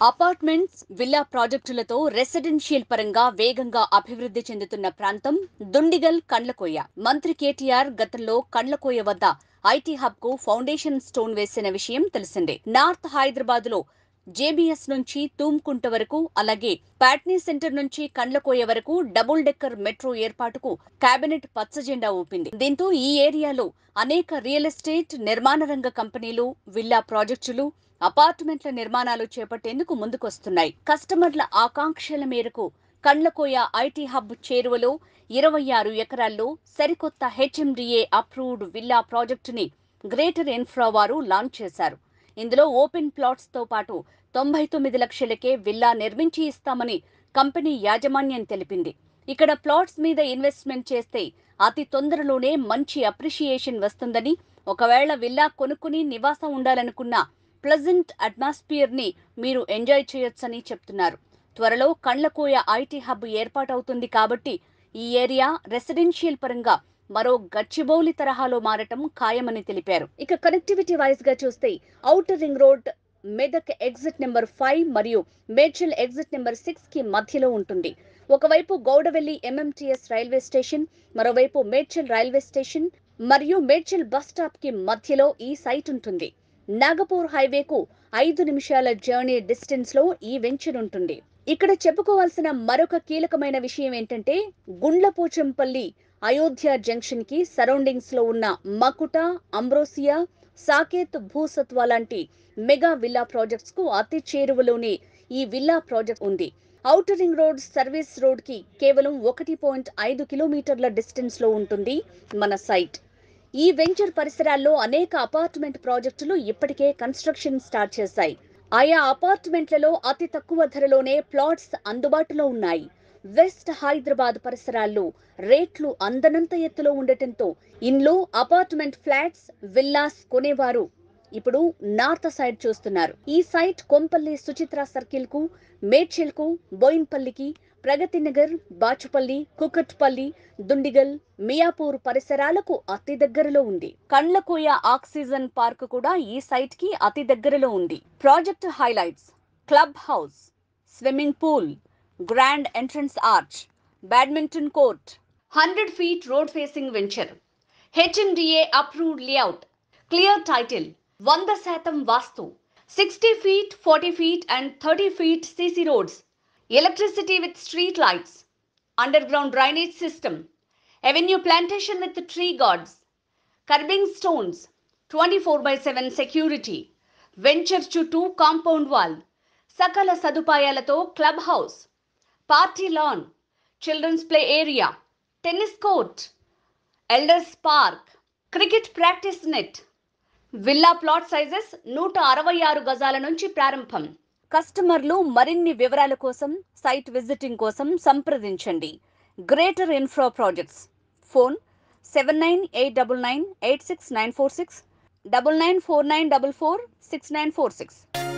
apartments villa ప్రాజెక్టులతో residential పరంగా వేగంగా అభివృద్ధి చెందుతున్న ప్రాంతం దుండిగల్ కండ్లకోయ మంత్రి కేటీఆర్ గతంలో కండ్లకోయ వద్ద ఐటీ హబ్ కు ఫౌండేషన్ స్టోన్ వేసిన విషయం తెలిసిందే నార్త్ హైదరాబాద్ లో జేబీఎస్ నుంచి తూమ్కుంట వరకు అలాగే పాట్నీ సెంటర్ నుంచి కండ్లకోయ వరకు డబుల్ డెక్కర్ మెట్రో ఏర్పాటుకు కేబినెట్ పచ్చజెండా ఊపింది దీంతో ఈ ఏరియాలో అనేక రియల్ ఎస్టేట్ నిర్మాణ రంగ కంపెనీలు విల్లా ప్రాజెక్టులు అపార్ట్మెంట్ల నిర్మాణాలు చేపట్టేందుకు ముందుకొస్తున్నాయి కస్టమర్ల ఆకాంక్షల మేరకు కండ్లకోయ ఐటీ హబ్ చేరువలో ఇరవై ఆరు ఎకరాల్లో సరికొత్త హెచ్ఎండిఏ అప్రూవ్డ్ విల్లా ప్రాజెక్టుని గ్రేటర్ ఇన్ఫ్రా వారు లాంచ్ చేశారు ఇందులో ఓపెన్ ప్లాట్స్ తో పాటు తొంభై తొమ్మిది లక్షలకే విల్లా నిర్మించి ఇస్తామని కంపెనీ యాజమాన్యం తెలిపింది ఇక్కడ ప్లాట్స్ మీద ఇన్వెస్ట్మెంట్ చేస్తే అతి తొందరలోనే మంచి అప్రిషియేషన్ వస్తుందని ఒకవేళ విల్లా కొనుక్కుని నివాసం ఉండాలనుకున్నా ప్లజెంట్ అట్మాస్ఫియర్ ని మీరు ఎంజాయ్ చేయొచ్చని చెప్తున్నారు త్వరలో కండ్లకోయ ఐటీ హబ్ ఏర్పాటవుతుంది కాబట్టి ఈ ఏరియా రెసిడెన్షియల్ పరంగా మరో గచ్చిబౌలి తరహాలో మారటం ఖాయమని తెలిపారు ఇక కనెక్టివిటీ వైజ్ గా చూస్తే outer ring road Medak exit number five మరియు మేడ్చల్ ఎగ్జిట్ నెంబర్ సిక్స్ కి మధ్యలో ఉంటుంది ఒకవైపు గౌడవెల్లి ఎంఎంటీఎస్ రైల్వే స్టేషన్ మరోవైపు మేడ్చల్ రైల్వే స్టేషన్ మరియు మేడ్చల్ బస్ స్టాప్ కి మధ్యలో ఈ సైట్ ఉంటుంది నాగపూర్ హైవేకు ఐదు నిమిషాల జర్నీ డిస్టెన్స్ లో ఈ వెంచర్ ఉంటుంది ఇక్కడ చెప్పుకోవాల్సిన మరొక కీలకమైన విషయం ఏంటంటే గుండ్లపోచంపల్లి అయోధ్య జంక్షన్ కి సరౌండింగ్స్ లో ఉన్న మకుట అంబ్రోసియా సాకేత్ భూసత్వ లాంటి మెగా విల్లా ప్రాజెక్ట్స్ కు అతి చేరువలోనే ఈ విల్లా ప్రాజెక్ట్ ఉంది outer ring road service road కి కేవలం ఒకటి పాయింట్ ఐదు కిలోమీటర్ల డిస్టెన్స్ లో ఉంటుంది మన సైట్ ఈ వెంచర్ పరిసరాల్లో అనేక అపార్ట్మెంట్ ప్రాజెక్టులు ఇప్పటికే కన్స్ట్రక్షన్ స్టార్ట్ చేశాయి ఆయా అపార్ట్మెంట్లలో అతి తక్కువ ధరలోనే ప్లాట్స్ అందుబాటులో ఉన్నాయి వెస్ట్ హైదరాబాద్ పరిసరాల్లో రేట్లు అందనంత ఎత్తులో ఉండటంతో ఇండ్లు అపార్ట్మెంట్ ఫ్లాట్స్ విల్లాస్ కొనేవారు ఇప్పుడు నార్త్ సైడ్ చూస్తున్నారు ఈ సైట్ కొంపల్లి సుచిత్ర సర్కిల్ కు మేడ్చల్ కు బోయిన్పల్లికి ప్రగతి నగర్ బాచుపల్లి కుకట్పల్లి దుండిగల్ మియాపూర్ పరిసరాలకు అతి దగ్గరలో ఉంది కండ్లకోయ ఆక్సిజన్ పార్క్ కూడా ఈ సైట్ కి అతి దగ్గరలో ఉంది project highlights club house swimming pool grand entrance arch badminton court hundred feet road facing venture HMDA approved layout clear title వంద శాతం vastu sixty feet forty feet and thirty feet CC roads electricity with street lights underground drainage system avenue plantation with tree guards curbing stones twenty four by seven security venture చుట్టూ compound wall సకల సదుపాయాలతో club house party lawn children's play area tennis court elders park cricket practice net villa plot sizes నూట అరవై ఆరు గజాల నుంచి ప్రారంభం కస్టమర్లు మరిన్ని వివరాల కోసం సైట్ విజిటింగ్ కోసం సంప్రదించండి Greater Infra projects phone seven nine eight double nine eight six nine four six double nine four nine double four six nine four six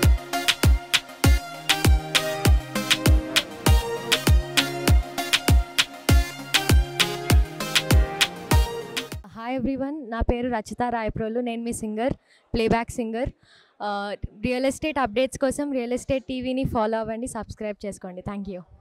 hi everyone నా పేరు రచిత రాయప్రోలు నేను మీ singer playback singer real estate updates కోసం real estate టీవీని follow అవ్వండి subscribe చేసుకోండి thank you